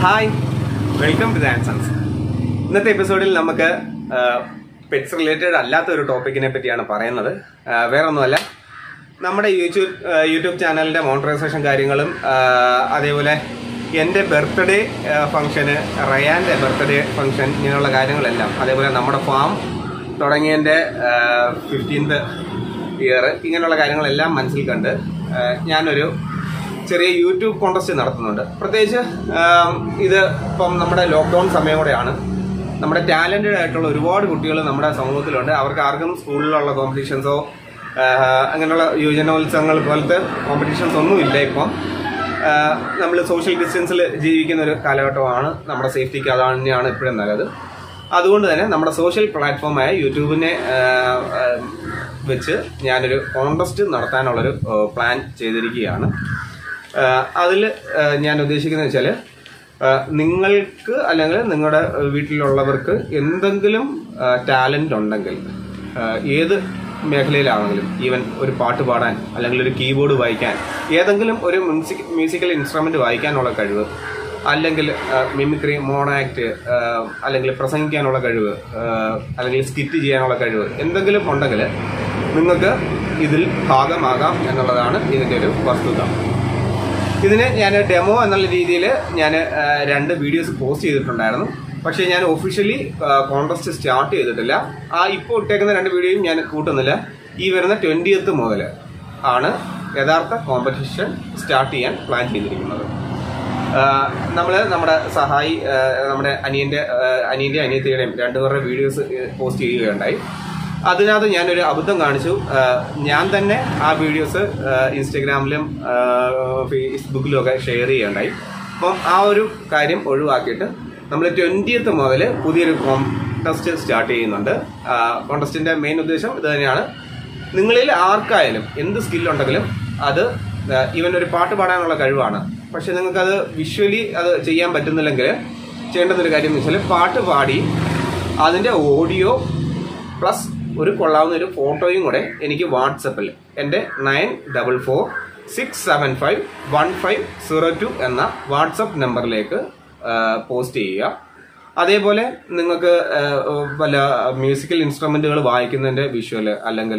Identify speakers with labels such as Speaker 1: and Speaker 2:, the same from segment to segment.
Speaker 1: hi welcome to Dan sons ഇന്നത്തെ എപ്പിസോഡിൽ നമുക്ക് പെറ്റ്സ് റിലേറ്റഡ് അല്ലാത്ത ഒരു ടോപ്പിക്കിനെ പറ്റിയാണ് പറയുന്നത് ആ, വേറൊന്നുമല്ല നമ്മുടെ യൂട്യൂബ് ആ, യൂട്യൂബ് ചാനലിൻ്റെ മോണിറ്ററൈസേഷൻ കാര്യങ്ങളും ആ, അതേപോലെ എൻ്റെ ബർത്ത്ഡേ ഫംഗ്ഷന് റയാൻ്റെ ബർത്ത്ഡേ ഫംഗ്ഷൻ ഇങ്ങനെയുള്ള കാര്യങ്ങളെല്ലാം അതേപോലെ നമ്മുടെ ഫാം തുടങ്ങിയതിൻ്റെ ഫിഫ്റ്റീൻത് ഇയർ ഇങ്ങനെയുള്ള കാര്യങ്ങളെല്ലാം മനസ്സിൽ കണ്ട് ആ, ഞാനൊരു ചെറിയ യൂട്യൂബ് കോൺടസ്റ്റ് നടത്തുന്നുണ്ട് പ്രത്യേകിച്ച് ആം, ഇത് ഇപ്പം നമ്മുടെ ലോക്ക്ഡൗൺ സമയം കൂടെയാണ് നമ്മുടെ ടാലന്റഡ് ആയിട്ടുള്ള ഒരുപാട് കുട്ടികൾ നമ്മുടെ സമൂഹത്തിലുണ്ട് അവർക്ക് ആർക്കും സ്കൂളിലുള്ള കോമ്പറ്റീഷൻസോ അങ്ങനെയുള്ള യുവജനോത്സവങ്ങൾ പോലത്തെ കോമ്പറ്റീഷൻസ് ഒന്നുമില്ല ഇപ്പം നമ്മൾ സോഷ്യൽ ഡിസ്റ്റൻസിൽ ജീവിക്കുന്ന ഒരു കാലഘട്ടമാണ് നമ്മുടെ സേഫ്റ്റിക്ക് അതാണ് തന്നെയാണ് ഇപ്പോഴും നല്ലത് അതുകൊണ്ട് തന്നെ നമ്മുടെ സോഷ്യൽ പ്ലാറ്റ്ഫോമായ യൂട്യൂബിനെ ആ, ആ, വെച്ച് ഞാനൊരു കോൺടസ്റ്റ് നടത്താനുള്ളൊരു ആ, പ്ലാൻ ചെയ്തിരിക്കുകയാണ് അതിൽ ഞാൻ ഉദ്ദേശിക്കുന്നത് വെച്ചാൽ നിങ്ങൾക്ക് അല്ലെങ്കിൽ നിങ്ങളുടെ വീട്ടിലുള്ളവർക്ക് എന്തെങ്കിലും ടാലൻ്റ് ഉണ്ടെങ്കിൽ ആ, ഏത് മേഖലയിലാണെങ്കിലും ഈവൻ ഒരു പാട്ട് പാടാൻ അല്ലെങ്കിൽ ഒരു കീബോർഡ് വായിക്കാൻ ഏതെങ്കിലും ഒരു മ്യൂസിക് മ്യൂസിക്കൽ ഇൻസ്ട്രുമെന്റ് വായിക്കാനുള്ള കഴിവ് അല്ലെങ്കിൽ മിമിക്രി മോണാക്ട് അല്ലെങ്കിൽ പ്രസംഗിക്കാനുള്ള കഴിവ് ആ, അല്ലെങ്കിൽ സ്കിറ്റ് ചെയ്യാനുള്ള കഴിവ് എന്തെങ്കിലും ഉണ്ടെങ്കിൽ നിങ്ങൾക്ക് ഇതിൽ ഭാഗമാകാം എന്നുള്ളതാണ് ഇതിൻ്റെ ഒരു വസ്തുത ഇതിന് ഞാൻ ഡെമോ എന്നുള്ള രീതിയിൽ ഞാൻ രണ്ട് വീഡിയോസ് പോസ്റ്റ് ചെയ്തിട്ടുണ്ടായിരുന്നു പക്ഷേ ഞാൻ ഒഫീഷ്യലി കോൺടസ്റ്റ് സ്റ്റാർട്ട് ചെയ്തിട്ടില്ല ആ ഇപ്പോൾ ഇട്ടേക്കുന്ന രണ്ട് വീഡിയോയും ഞാൻ കൂട്ടുന്നില്ല ഈ വരുന്ന ട്വൻറ്റിയത്ത് മുതൽ ആണ് യഥാർത്ഥ കോമ്പറ്റീഷൻ സ്റ്റാർട്ട് ചെയ്യാൻ പ്ലാൻ ചെയ്തിരിക്കുന്നത് നമ്മൾ നമ്മുടെ സഹായി ആ, നമ്മുടെ അനിയന്റെ ആ, അനിയന്റെ അനിയത്തിയുടെയും രണ്ടുപേരുടെ വീഡിയോസ് പോസ്റ്റ് ചെയ്യുകയുണ്ടായി അതിനകത്ത് ഞാനൊരു അബദ്ധം കാണിച്ചു ആ, ഞാൻ തന്നെ ആ വീഡിയോസ് ആ, ഇൻസ്റ്റഗ്രാമിലും ആ, ഫേസ്ബുക്കിലും ഒക്കെ ഷെയർ ചെയ്യുകയുണ്ടായി അപ്പം ആ ഒരു കാര്യം ഒഴിവാക്കിയിട്ട് നമ്മൾ ട്വൻറ്റിയത്ത് മുതൽ പുതിയൊരു കോൺടെസ്റ്റ് സ്റ്റാർട്ട് ചെയ്യുന്നുണ്ട് കോൺടെസ്റ്റിന്റെ മെയിൻ ഉദ്ദേശം ഇത് തന്നെയാണ് നിങ്ങളിൽ ആർക്കായാലും എന്ത് സ്കില്ലുണ്ടെങ്കിലും അത് ഈവൻ ഒരു പാട്ട് പാടാനുള്ള കഴിവാണ് പക്ഷെ നിങ്ങൾക്കത് വിഷ്വലി അത് ചെയ്യാൻ പറ്റുന്നില്ലെങ്കിൽ ചെയ്യേണ്ടുന്ന ഒരു കാര്യം എന്ന് വെച്ചാൽ പാട്ട് പാടി അതിൻ്റെ ഓഡിയോ പ്ലസ് ഒരു കൊള്ളാവുന്ന ഒരു ഫോട്ടോയും കൂടെ എനിക്ക് വാട്സപ്പിൽ എൻ്റെ nine double four six seven five one five zero two എന്ന വാട്സപ്പ് നമ്പറിലേക്ക് പോസ്റ്റ് ചെയ്യുക അതേപോലെ നിങ്ങൾക്ക് ആ, വല്ല മ്യൂസിക്കൽ ഇൻസ്ട്രുമെന്റുകൾ വായിക്കുന്നതിന്റെ വിഷ്വൽ അല്ലെങ്കിൽ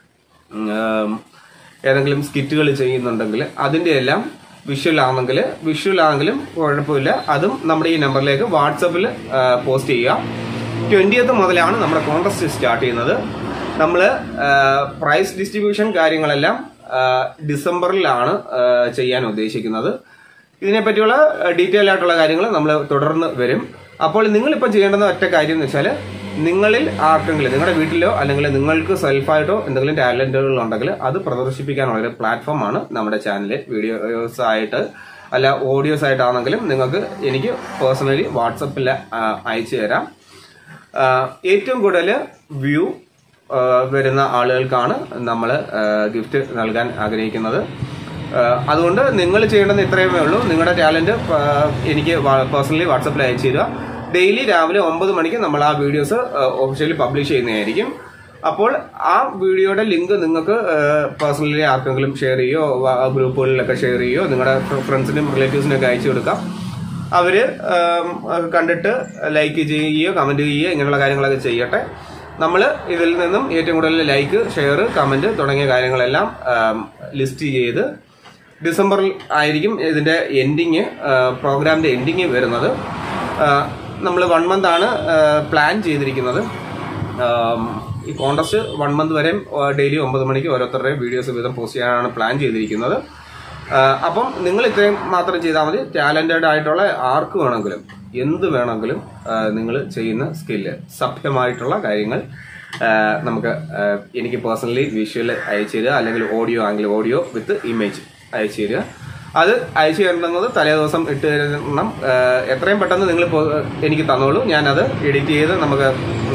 Speaker 1: ഉം, ഏതെങ്കിലും സ്കിറ്റുകൾ ചെയ്യുന്നുണ്ടെങ്കിൽ അതിന്റെ എല്ലാം വിഷ്വൽ ആണെങ്കിൽ വിഷ്വൽ ആണെങ്കിലും കുഴപ്പമില്ല അതും നമ്മുടെ ഈ നമ്പറിലേക്ക് വാട്സപ്പിൽ പോസ്റ്റ് ചെയ്യുക ട്വന്റിയത്ത് മുതലാണ് നമ്മുടെ കോൺടസ്റ്റ് സ്റ്റാർട്ട് ചെയ്യുന്നത് നമ്മൾ പ്രൈസ് ഡിസ്ട്രിബ്യൂഷൻ കാര്യങ്ങളെല്ലാം ആ, ഡിസംബറിലാണ് ആ, ചെയ്യാൻ ഉദ്ദേശിക്കുന്നത് ഇതിനെപ്പറ്റിയുള്ള ഡീറ്റെയിൽ ആയിട്ടുള്ള കാര്യങ്ങൾ നമ്മൾ തുടർന്ന് വരും അപ്പോൾ നിങ്ങളിപ്പോൾ ചെയ്യേണ്ടുന്ന ഒറ്റ കാര്യം എന്ന് വെച്ചാൽ നിങ്ങളിൽ ആർക്കെങ്കിലും നിങ്ങളുടെ വീട്ടിലോ അല്ലെങ്കിൽ നിങ്ങൾക്ക് സെൽഫായിട്ടോ എന്തെങ്കിലും ടാലന്റുകൾ ഉണ്ടെങ്കിൽ അത് പ്രദർശിപ്പിക്കാനുള്ള ഒരു പ്ലാറ്റ്ഫോമാണ് നമ്മുടെ ചാനലിൽ വീഡിയോസ് ആയിട്ട് അല്ല ഓഡിയോസ് ആയിട്ടാണെങ്കിലും നിങ്ങൾക്ക് എനിക്ക് പേഴ്സണലി വാട്സപ്പിൽ അയച്ചു തരാം ആഹ് ഏറ്റവും കൂടുതൽ വ്യൂ വരുന്ന ആളുകൾക്കാണ് നമ്മൾ ഗിഫ്റ്റ് നൽകാൻ ആഗ്രഹിക്കുന്നത് ആഹ് അതുകൊണ്ട് നിങ്ങൾ ചെയ്യേണ്ടത് ഇത്രയുമേ ഉള്ളൂ നിങ്ങളുടെ ടാലന്റ് എനിക്ക് പേഴ്സണലി വാട്സപ്പിൽ അയച്ചു തരിക ഡെയിലി രാവിലെ ഒമ്പത് മണിക്ക് നമ്മൾ ആ വീഡിയോസ് ഒഫീഷ്യലി പബ്ലിഷ് ചെയ്യുന്നതായിരിക്കും അപ്പോൾ ആ വീഡിയോയുടെ ലിങ്ക് നിങ്ങൾക്ക് പേഴ്സണലി ആർക്കെങ്കിലും ഷെയർ ചെയ്യോ ഗ്രൂപ്പുകളിലൊക്കെ ഷെയർ ചെയ്യോ നിങ്ങളുടെ ഫ്രണ്ട്സിനും റിലേറ്റീവ്സിനും ഒക്കെ അയച്ചു കൊടുക്കാം അവര് ആം, അത് കണ്ടിട്ട് ലൈക്ക് ചെയ്യുകയോ കമന്റ് ചെയ്യുകയോ ഇങ്ങനെയുള്ള കാര്യങ്ങളൊക്കെ ചെയ്യട്ടെ നമ്മൾ ഇതിൽ നിന്നും ഏറ്റവും കൂടുതൽ ലൈക്ക് ഷെയർ കമന്റ് തുടങ്ങിയ കാര്യങ്ങളെല്ലാം ലിസ്റ്റ് ചെയ്ത് ഡിസംബറിൽ ആയിരിക്കും ഇതിന്റെ എൻഡിങ് പ്രോഗ്രാമിന്റെ എൻഡിങ് വരുന്നത് നമ്മൾ വൺ മന്ത് ആണ് പ്ലാൻ ചെയ്തിരിക്കുന്നത് ആം, ഈ കോൺടസ്റ്റ് വൺ മന്ത് വരെ ഡെയിലി ഒമ്പത് മണിക്ക് ഓരോരുത്തരുടെ വീഡിയോസ് വീതം പോസ്റ്റ് ചെയ്യാനാണ് പ്ലാൻ ചെയ്തിരിക്കുന്നത് ആ, അപ്പം നിങ്ങൾ ഇത്രയും മാത്രം ചെയ്താൽ മതി ടാലന്റഡ് ആയിട്ടുള്ള ആർക്ക് വേണമെങ്കിലും എന്ത് വേണമെങ്കിലും നിങ്ങൾ ചെയ്യുന്ന സ്കില്ല് സഭ്യമായിട്ടുള്ള കാര്യങ്ങൾ ആ, നമുക്ക് ആ, എനിക്ക് പേഴ്സണലി വിഷ്വൽ അയച്ചു തരിക അല്ലെങ്കിൽ ഓഡിയോ ആണെങ്കിൽ ഓഡിയോ വിത്ത് ഇമേജ് അയച്ചു തരിക അത് അയച്ചു തരുന്നത് തലേ ദിവസം ഇട്ട് തരണം ആ, എത്രയും പെട്ടെന്ന് നിങ്ങൾ എനിക്ക് തന്നോളൂ ഞാനത് എഡിറ്റ് ചെയ്ത് നമുക്ക്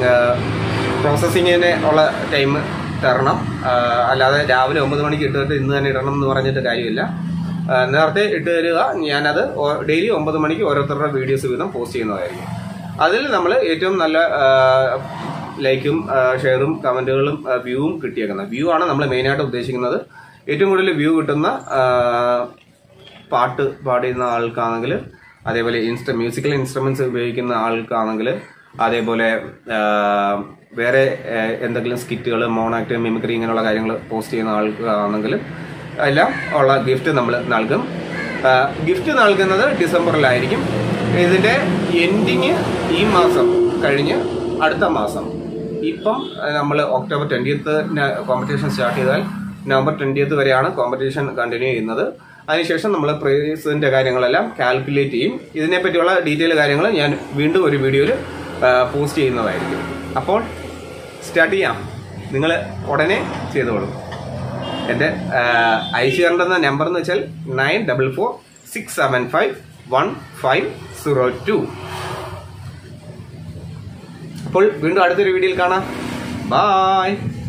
Speaker 1: പ്രോസസ്സിങ്ങിന് ഉള്ള ടൈം തരണം ആ, അല്ലാതെ രാവിലെ ഒമ്പത് മണിക്ക് ഇട്ടിട്ട് ഇന്ന് തന്നെ ഇടണം എന്ന് പറഞ്ഞിട്ട് കാര്യമില്ല ആ, നേരത്തെ ഇട്ട് തരിക ഞാനത് ഡെയിലി ഒമ്പത് മണിക്ക് ഓരോരുത്തരുടെ വീഡിയോസ് വീതം പോസ്റ്റ് ചെയ്യുന്നതായിരിക്കും അതിൽ നമ്മൾ ഏറ്റവും നല്ല ആ, ലൈക്കും ആ, ഷെയറും കമന്റുകളും ആ, വ്യൂവും കിട്ടിയേക്കുന്നത് വ്യൂ ആണ് നമ്മൾ മെയിനായിട്ട് ഉദ്ദേശിക്കുന്നത് ഏറ്റവും കൂടുതൽ വ്യൂ കിട്ടുന്ന ആ, പാട്ട് പാടുന്ന ആൾക്കാണെങ്കിൽ അതേപോലെ ഇൻസ്റ്റ മ്യൂസിക്കൽ ഇൻസ്ട്രുമെന്റ്സ് ഉപയോഗിക്കുന്ന ആൾക്കാണെങ്കിൽ അതേപോലെ ആ, വേറെ ആ, എന്തെങ്കിലും സ്കിറ്റുകൾ മോണാക്ട് മിമിക്രി ഇങ്ങനെയുള്ള കാര്യങ്ങൾ പോസ്റ്റ് ചെയ്യുന്ന ആൾക്കാണെങ്കിൽ എല്ലാം ഉള്ള ഗിഫ്റ്റ് നമ്മൾ നൽകും ഗിഫ്റ്റ് നൽകുന്നത് ഡിസംബറിലായിരിക്കും ഇതിന്റെ എൻഡിങ് ഈ മാസം കഴിഞ്ഞ് അടുത്ത മാസം ഇപ്പം നമ്മൾ ഒക്ടോബർ ട്വന്റിയത്ത് കോമ്പറ്റീഷൻ സ്റ്റാർട്ട് ചെയ്താൽ നവംബർ ട്വന്റിയത്ത് വരെയാണ് കോമ്പറ്റീഷൻ കണ്ടിന്യൂ ചെയ്യുന്നത് അതിനുശേഷം നമ്മൾ പ്രൈസിന്റെ കാര്യങ്ങളെല്ലാം കാൽക്കുലേറ്റ് ചെയ്യും ഇതിനെപ്പറ്റിയുള്ള ഡീറ്റെയിൽ കാര്യങ്ങൾ ഞാൻ വീണ്ടും ഒരു വീഡിയോയിൽ പോസ്റ്റ് ചെയ്യുന്നതായിരിക്കും അപ്പോൾ സ്റ്റാർട്ട് ചെയ്യാം നിങ്ങൾ ഉടനെ ചെയ്തോളൂ എൻ്റെ അയച്ചു തരേണ്ടുന്ന നമ്പർ എന്ന് വെച്ചാൽ nine double four six seven five one five zero two അപ്പോൾ വീണ്ടും അടുത്തൊരു വീഡിയോയിൽ കാണാം ബായ്